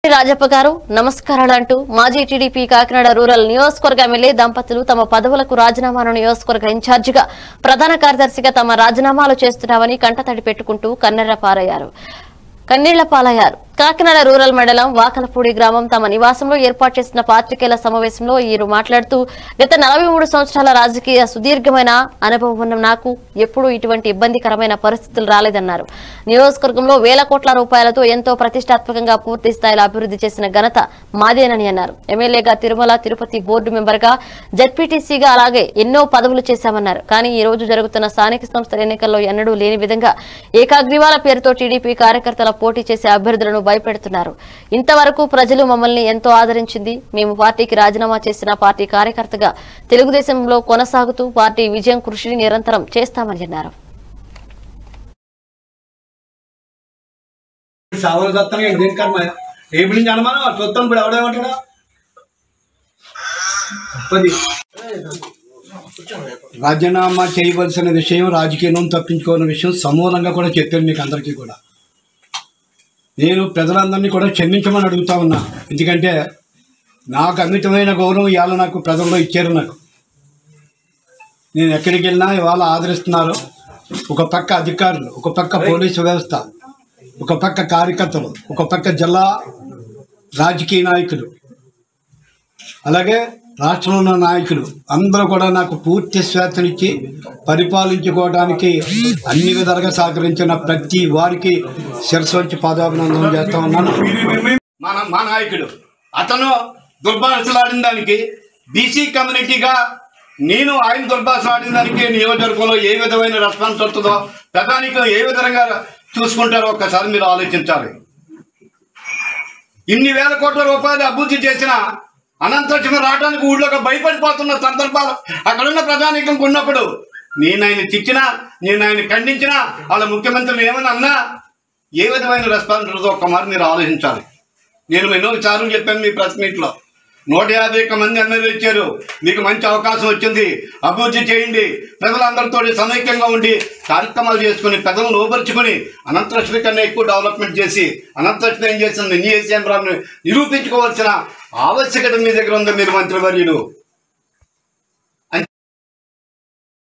రాజప్ప గారు నమస్కారాలు అంటూ మాజీ టీడీపీ కాకినాడ రూరల్ నియోజకవర్గ ఎమ్మెల్యే దంపతులు తమ పదవులకు రాజీనామాను నియోజకవర్గ ఇన్ఛార్జిగా ప్రధాన కార్యదర్శిగా తమ రాజీనామాలు చేస్తున్నామని కంటతడి పెట్టుకుంటూ కన్నెర్ర పారయ్యారు కన్నీళ్ల పాలయ్యారు కాకినాడ రూరల్ మండలం వాకలపూడి గ్రామం తమ నివాసంలో ఏర్పాటు చేసిన పాత్రికేయుల సమావేశంలో వీరు మాట్లాడుతూ గత నలభై మూడు సంవత్సరాల రాజకీయ సుదీర్ఘమైన అనుభవం ఉన్న నాకు ఎప్పుడూ ఇటువంటి ఇబ్బందికరమైన పరిస్థితులు రాలేదన్నారు నియోజకవర్గంలో వేల కోట్ల రూపాయలతో ఎంతో ప్రతిష్టాత్మకంగా పూర్తి స్థాయిలో అభివృద్ధి చేసిన ఘనత మాదేనని అన్నారు ఎమ్మెల్యేగా తిరుమల తిరుపతి బోర్డు మెంబర్గా జడ్పీటీసీగా అలాగే ఎన్నో పదవులు చేశామన్నారు కానీ ఈ రోజు జరుగుతున్న స్థానిక సంస్థల ఎన్నికల్లో ఎన్నడూ లేని విధంగా ఏకాగ్రీవాల పేరుతో టీడీపీ కార్యకర్తల పోటీ చేసే అభ్యర్థులను భయపెడుతున్నారు ఇంతవరకు ప్రజలు మమ్మల్ని ఎంతో ఆదరించింది మేము పార్టీకి రాజీనామా చేసిన పార్టీ కార్యకర్తగా తెలుగుదేశంలో కొనసాగుతూ పార్టీ విజయం కృషిని నిరంతరం చేస్తామని అన్నారు సావలు చూస్తాను ఏంటి దేని కర్మ రేపు నుంచి అనుమానం చూస్తాను ఇప్పుడు ఎవడేమంటాడా పది రాజీనామా చేయవలసిన విషయం రాజకీయం తప్పించుకోవాలని విషయం సమూలంగా కూడా చెప్పాను మీకు అందరికీ కూడా నేను ప్రజలందరినీ కూడా క్షమించమని అడుగుతా ఉన్నా ఎందుకంటే నాకు అమితమైన గౌరవం ఇవాళ నాకు ప్రజల్లో ఇచ్చారు నాకు నేను ఎక్కడికి వెళ్ళినా ఇవాళ ఆదరిస్తున్నారు ఒక పక్క అధికారులు ఒక పక్క పోలీసు వ్యవస్థ ఒక పక్క కార్యకర్తలు ఒక పక్క జిల్లా రాజకీయ నాయకులు అలాగే రాష్ట్రంలో ఉన్న నాయకులు అందరూ కూడా నాకు పూర్తి స్వేచ్ఛనిచ్చి పరిపాలించుకోవడానికి అన్ని విధాలుగా సహకరించిన ప్రతి వారికి శిరస్సు వచ్చి పాదాభినందనం చేస్తా ఉన్నాను మన మా నాయకుడు అతను దుర్భాషలాడిన దానికి బీసీ కమ్యూనిటీగా నేను ఆయన దుర్భాషలాడిన దానికి నియోజకవర్గంలో ఏ విధమైన రెస్పాన్స్ వస్తుందో ప్రధానికం ఏ విధంగా చూసుకుంటారో ఒక్కసారి మీరు ఆలోచించాలి ఇన్ని వేల కోట్ల రూపాయలు అభివృద్ధి చేసిన అనంతరం రావడానికి ఊళ్ళోకి భయపడిపోతున్న సందర్భాలు అక్కడున్న ప్రధానికం ఉన్నప్పుడు నేను ఆయన తిట్టినా నేను ఆయన ఖండించినా వాళ్ళ ముఖ్యమంత్రిని ఏమని అన్నా ఏ విధమైన రెస్పాన్స్ ఉంటుందో ఒక్క మరి మీరు ఆలోచించాలి నేను ఎన్నో సార్లు చెప్పాను మీ ప్రెస్ మీట్లో నూట యాభై ఒక్క మంది ఎమ్మెల్యేలు ఇచ్చారు మీకు మంచి అవకాశం వచ్చింది అభివృద్ధి చేయండి ప్రజలందరితో సమైక్యంగా ఉండి కార్యక్రమాలు చేసుకుని ప్రజలను లోపరుచుకుని అనంతలక్ష్మి కన్నా ఎక్కువ డెవలప్మెంట్ చేసి అనంతలక్ష్మి ఏం చేసింది ఎన్ని చేసాను నిరూపించుకోవాల్సిన ఆవశ్యకత మీ దగ్గర ఉంది మీరు మంత్రివర్యులు